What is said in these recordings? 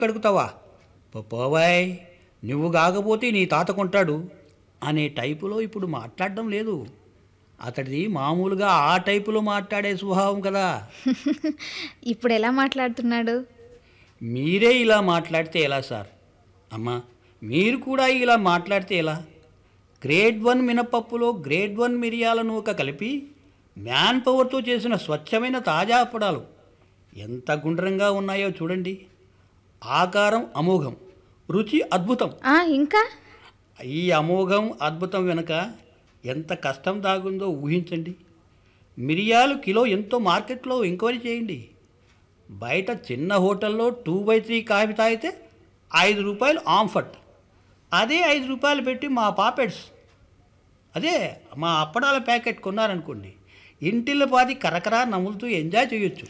కడుగుతావా పోవాయ్ నువ్వు కాకపోతే నీ తాత కొంటాడు అనే టైపులో ఇప్పుడు మాట్లాడడం లేదు అతడిది మామూలుగా ఆ టైపులో మాట్లాడే స్వభావం కదా ఇప్పుడు ఎలా మాట్లాడుతున్నాడు మీరే ఇలా మాట్లాడితే ఎలా సార్ అమ్మా మీరు కూడా ఇలా మాట్లాడితే ఎలా గ్రేడ్ వన్ మినపప్పులో గ్రేడ్ వన్ మిరియాల నూక కలిపి మ్యాన్ పవర్తో చేసిన స్వచ్ఛమైన తాజా అప్పడాలు ఎంత గుండ్రంగా ఉన్నాయో చూడండి ఆకారం అమోఘం రుచి అద్భుతం ఆ, ఇంకా ఈ అమోఘం అద్భుతం వెనుక ఎంత కష్టం దాగుందో ఊహించండి మిరియాలు కిలో ఎంతో మార్కెట్లో ఎంక్వైరీ చేయండి బయట చిన్న హోటల్లో టూ బై త్రీ కాఫీ తాగితే ఐదు రూపాయలు ఆంఫట్ అదే ఐదు రూపాయలు పెట్టి మా పాపెట్స్ అదే మా అప్పడాల ప్యాకెట్ కొన్నారనుకోండి ఇంటిల్ల పాది కరకరా నములుతూ ఎంజాయ్ చేయొచ్చు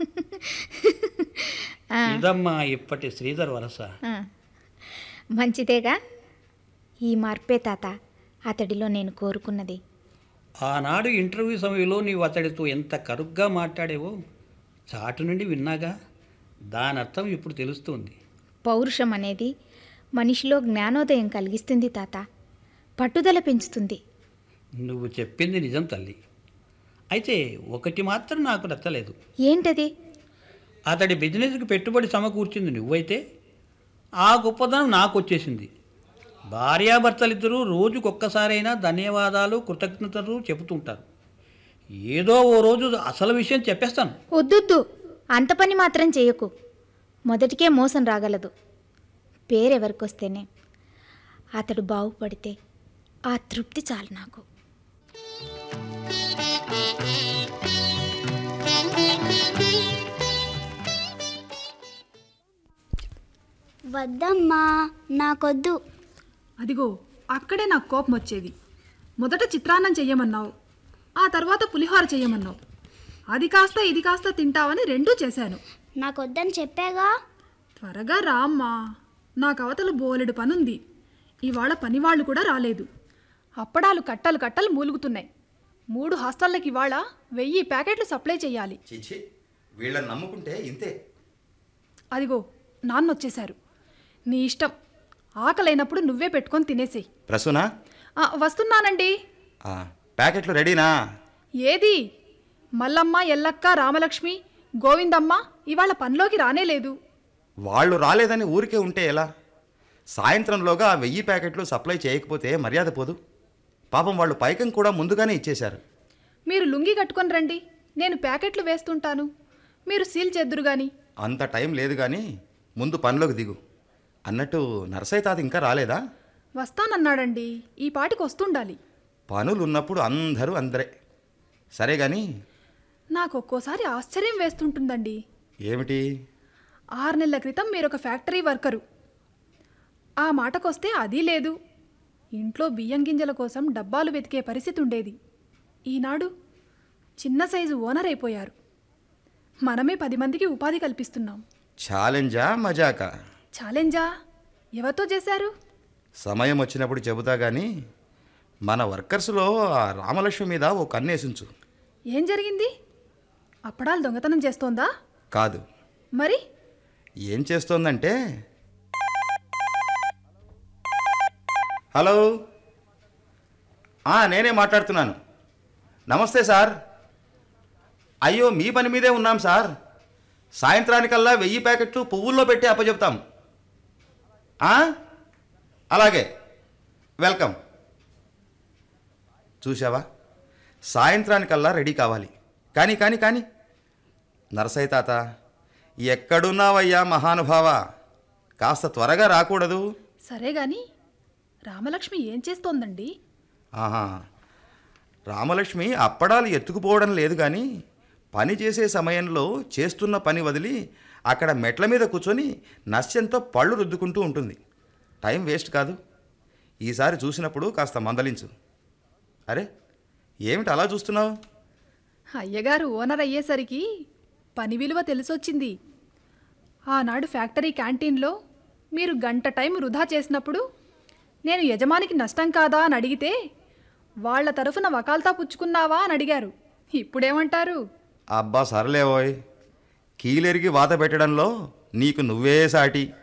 ఆ, ఇదమ్మా ఇప్పటి శ్రీధర్ వరస ఆ. మంచిదేగా ఈ మార్పే తాత అతడిలో నేను కోరుకున్నది ఆనాడు ఇంటర్వ్యూ సమయంలో నీవు అతడితో ఎంత కరుగ్గా మాట్లాడేవో చాటు నుండి విన్నాగా దాని అర్థం ఇప్పుడు తెలుస్తుంది పౌరుషం అనేది మనిషిలో జ్ఞానోదయం కలిగిస్తుంది తాత పట్టుదల పెంచుతుంది నువ్వు చెప్పింది నిజం తల్లి అయితే ఒకటి మాత్రం నాకు నచ్చలేదు ఏంటది అతడి బిజినెస్కి పెట్టుబడి సమకూర్చింది నువ్వైతే ఆ గొప్పదనం నాకు వచ్చేసింది భార్యాభర్తలిద్దరూ రోజుకొక్కసారైనా ధన్యవాదాలు కృతజ్ఞతలు చెబుతుంటారు ఏదో ఓ రోజు అసలు విషయం చెప్పేస్తాను వద్దొద్దు అంత పని మాత్రం చేయకు మొదటికే మోసం రాగలదు పేరెవరికొస్తేనే అతడు బాగుపడితే ఆ తృప్తి చాలు నాకు వద్దమ్మా నాకొద్దు అదిగో అక్కడే నాకు కోపం వచ్చేది మొదట చిత్రాన్నం చెయ్యమన్నావు ఆ తర్వాత పులిహోర చెయ్యమన్నావు అది కాస్త ఇది కాస్త తింటావని రెండూ చేశాను నాకొద్దని చెప్పాగా త్వరగా రా అమ్మా నాకు అవతల బోలెడు పనుంది ఇవాళ పనివాళ్ళు కూడా రాలేదు అప్పడాలు కట్టలు కట్టలు మూలుగుతున్నాయి మూడు హాస్టళ్ళకి ఇవాళ వెయ్యి ప్యాకెట్లు సప్లై చేయాలి చిచి వీళ్ళని నమ్ముకుంటే ఇంతే అదిగో నాన్న వచ్చేశారు నీ ఇష్టం ఆకలైనప్పుడు నువ్వే పెట్టుకొని తినేసేయి ప్రసూనా ఆ, వస్తున్నానండి ఆ, ప్యాకెట్లు రెడీనా ఏది మల్లమ్మ ఎల్లక్క రామలక్ష్మి గోవిందమ్మ ఇవాళ పనిలోకి రానేలేదు వాళ్ళు రాలేదని ఊరికే ఉంటే ఎలా సాయంత్రంలోగా ఆ వెయ్యి ప్యాకెట్లు సప్లై చేయకపోతే మర్యాద పోదు పాపం వాళ్ళు పైకం కూడా ముందుగానే ఇచ్చేశారు మీరు లుంగి కట్టుకొని రండి నేను ప్యాకెట్లు వేస్తుంటాను మీరు సీల్ చేద్దురు గాని అంత టైం లేదు కానీ ముందు పనిలోకి దిగు అన్నట్టు నరసయ్య తాత ఇంకా రాలేదా వస్తానన్నాడండి ఈ పాటికి వస్తుండాలి పనులు ఉన్నప్పుడు అందరూ అందరే సరే కానీ నాకు ఒక్కోసారి ఆశ్చర్యం వేస్తుంటుందండి ఏమిటి ఆరు నెలల క్రితం మీరు ఒక ఫ్యాక్టరీ వర్కరు ఆ మాటకొస్తే అది లేదు ఇంట్లో బియ్యం గింజల కోసం డబ్బాలు వెతికే పరిస్థితి ఉండేది ఈనాడు చిన్న సైజు ఓనర్ అయిపోయారు మనమే పది మందికి ఉపాధి కల్పిస్తున్నాం ఛాలెంజా మజాకా ఛాలెంజా ఎవరితో చేశారు సమయం వచ్చినప్పుడు చెబుతా కానీ మన వర్కర్స్లో ఆ రామలక్ష్మి మీద ఓ కన్నేసించు ఏం జరిగింది అప్పడాలు దొంగతనం చేస్తోందా కాదు మరి ఏం చేస్తోందంటే హలో ఆ, నేనే మాట్లాడుతున్నాను నమస్తే సార్ అయ్యో మీ పని మీదే ఉన్నాం సార్ సాయంత్రానికల్లా వెయ్యి ప్యాకెట్లు పువ్వుల్లో పెట్టి అప్పచెప్తాం ఆ? అలాగే వెల్కమ్ చూసావా సాయంత్రానికల్లా రెడీ కావాలి కానీ కానీ కానీ నరసయ్య తాత ఎక్కడున్నావయ్యా మహానుభావ కాస్త త్వరగా రాకూడదు సరే గాని రామలక్ష్మి ఏం చేస్తోందండి ఆహా రామలక్ష్మి అప్పడాలు ఎత్తుకుపోవడం లేదు కానీ పని చేసే సమయంలో చేస్తున్న పని వదిలి అక్కడ మెట్ల మీద కూర్చొని నస్యంతో పళ్ళు రుద్దుకుంటూ ఉంటుంది టైం వేస్ట్ కాదు ఈసారి చూసినప్పుడు కాస్త మందలించు అరే ఏమిటి అలా చూస్తున్నావు అయ్యగారు ఓనర్ అయ్యేసరికి పని విలువ తెలిసొచ్చింది ఆనాడు ఫ్యాక్టరీ క్యాంటీన్లో మీరు గంట టైం వృధా చేసినప్పుడు నేను యజమానికి నష్టం కాదా అని అడిగితే వాళ్ళ తరఫున వకాల్తా పుచ్చుకున్నావా అని అడిగారు ఇప్పుడేమంటారు అబ్బా సర్లేవోయ్ కీలెరిగి వాత పెట్టడంలో నీకు నువ్వే సాటి